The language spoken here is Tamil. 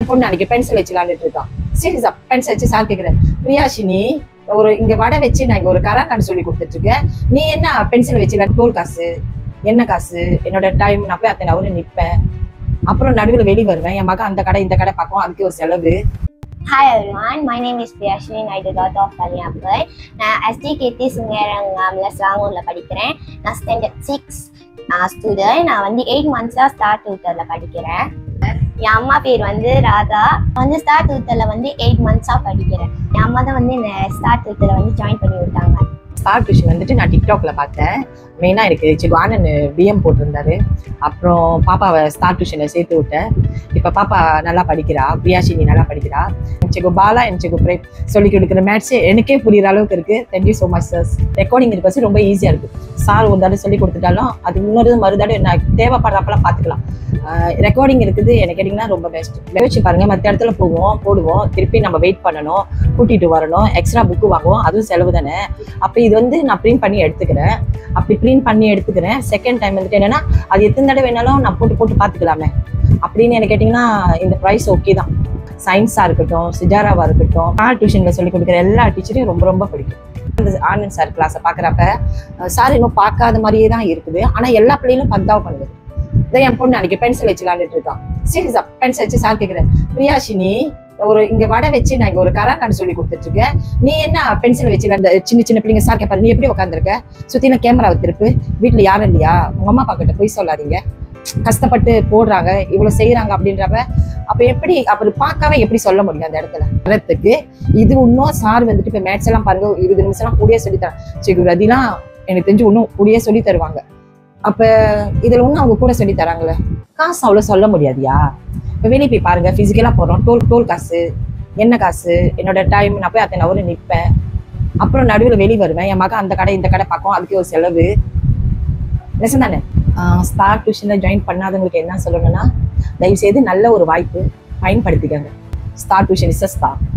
பொண்ணு அன்னைக்கு பென்சில் வச்சு விளாண்டுட்டு இருக்கான் சீரியஸா பென்சில் வச்சு சார் கேக்குறேன் பிரியாஷினி ஒரு இங்க வடை வச்சு நான் இங்க ஒரு கராக்கான்னு சொல்லி கொடுத்துட்டு இருக்கேன் நீ என்ன பென்சில் வச்சு விளையாண்டு டோல் காசு என்ன காசு என்னோட டைம் நான் போய் அத்தனை அவரு நிப்பேன் அப்புறம் நடுவில் வெளியே வருவேன் என் மகன் அந்த கடை இந்த கடை பார்க்கும் அதுக்கு ஒரு செலவு Hi everyone, my name is Priyashni Naidulot of Kaliapai. நான் எஸ்டிகேடி சுங்கரங்காமில் ஸ்லாங்கூரில் படிக்கிறேன் நான் ஸ்டாண்டர்ட் சிக்ஸ் ஸ்டூடெண்ட் நான் வந்து எயிட் மந்த்ஸாக ஸ்டார் டூட்டரில் படிக்கிறேன் என் அம்மா பேர் வந்து ராதா நான் வந்து ஸ்டார் டூட்டரில் வந்து எயிட் மந்த்ஸாக படிக்கிறேன் என் அம்மா தான் வந்து இந்த ஸ்டார் டூட்டரில் வந்து ஜாயின் பண்ணி விட்டாங்க ஸ்டார் டியூஷன் வந்துட்டு நான் டிக்டாக்ல பார்த்தேன் மெயினா எனக்கு சிவானன் பிஎம் போட்டிருந்தாரு அப்புறம் பாப்பாவை ஸ்டார் டியூஷன்ல சேர்த்து விட்டேன் இப்ப பாப்பா நல்லா படிக்கிறா பிரியாஷினி நல்லா படிக்கிறா எனக்கு பாலா எனக்கு பிரேம் சொல்லி கொடுக்குற மேட்ச் எனக்கே புரியுற அளவுக்கு இருக்கு thank you so much sir recording இருக்கு ரொம்ப ஈஸியா இருக்கு சார் ஒரு தடவை சொல்லி கொடுத்துட்டாலும் அது இன்னொரு மறுதடவை நான் தேவைப்படுறப்பெல்லாம் பார்த்துக்கலாம் ரெக்கார்டிங் இருக்குது எனக்கு கேட்டிங்கன்னா ரொம்ப பெஸ்ட் யோசிச்சு பாருங்க மற்ற இடத்துல போவோம் போடுவோம் திருப்பி நம்ம வெயிட் பண்ணணும் கூட்டிட்டு வரணும் எக்ஸ்ட்ரா புக்கு வாங்குவோம் அதுவும் செலவு தானே அப்போ இது வந்து நான் பிரிண்ட் பண்ணி எடுத்துக்கிறேன் அப்படி பிரிண்ட் பண்ணி எடுத்துக்கிறேன் செகண்ட் டைம் வந்துட்டு என்னன்னா அது எத்தனை தடவை வேணாலும் நான் போட்டு போட்டு பார்த்துக்கலாமே அப்படின்னு எனக்கு கேட்டிங்கன்னா இந்த ப்ரைஸ் ஓகே தான் சயின்ஸாக இருக்கட்டும் சிஜாராவா இருக்கட்டும் ஆர்ட் டியூஷனில் சொல்லி கொடுக்குற எல்லா டீச்சரையும் ரொம்ப ரொம்ப பிடிக்கும் அந்த ஆனந்த் சார் கிளாஸை பார்க்குறப்ப சார் இன்னும் பார்க்காத மாதிரியே தான் இருக்குது ஆனால் எல்லா பிள்ளைகளும் பந்தாவ பண்ணுது இதை என் பொண்ணு அன்னைக்கு பென்சில் வச்சு விளாண்டுட்டு இருக்கான் சீரியஸா பென்சில் வச்சு சார் கேட்குறேன் பிரியாஷினி ஒரு இங்க வடை வச்சு நான் இங்க ஒரு கராக்கான்னு சொல்லி கொடுத்துட்டு இருக்கேன் நீ என்ன பென்சில் வச்சு அந்த சின்ன சின்ன பிள்ளைங்க சார் கேட்பாரு நீ எப்படி உட்காந்துருக்க சுத்தின கேமரா திருப்பு வீட்டுல யாரும் இல்லையா உங்க அம்மா அப்பா கிட்ட போய் சொல்லாதீங்க கஷ்டப்பட்டு போடுறாங்க இவ்வளவு செய்யறாங்க அப்படின்றப்ப அப்ப எப்படி அப்படி பார்க்காம எப்படி சொல்ல முடியும் அந்த இடத்துல வரத்துக்கு இது இன்னும் சார் வந்துட்டு இப்ப மேட்ச் எல்லாம் பாருங்க இருபது நிமிஷம் எல்லாம் கூடிய சொல்லி தரேன் சரி ரதிலாம் எனக்கு தெரிஞ்சு இன்னும் கூடிய சொல்லி தருவாங்க அப்ப இதுல இன்னும் அவங்க கூட சொல்லி தராங்களே காசு அவ்வளவு சொல்ல முடியாதியா இப்ப வெளியே போய் பாருங்க பிசிக்கலா போறோம் டோல் டோல் காசு என்ன காசு என்னோட டைம் நான் போய் அத்தனை அவரு நிப்பேன் அப்புறம் நடுவில் வெளியே வருவேன் என் மகன் அந்த கடை இந்த கடை பார்க்கும் அதுக்கு ஒரு செலவு நெசம் தானே ஸ்டார் டியூஷனில் ஜாயின் பண்ணாதவங்களுக்கு என்ன சொல்லணும்னா தயவு செய்து நல்ல ஒரு வாய்ப்பு பயன்படுத்திக்கங்க star tuition is a star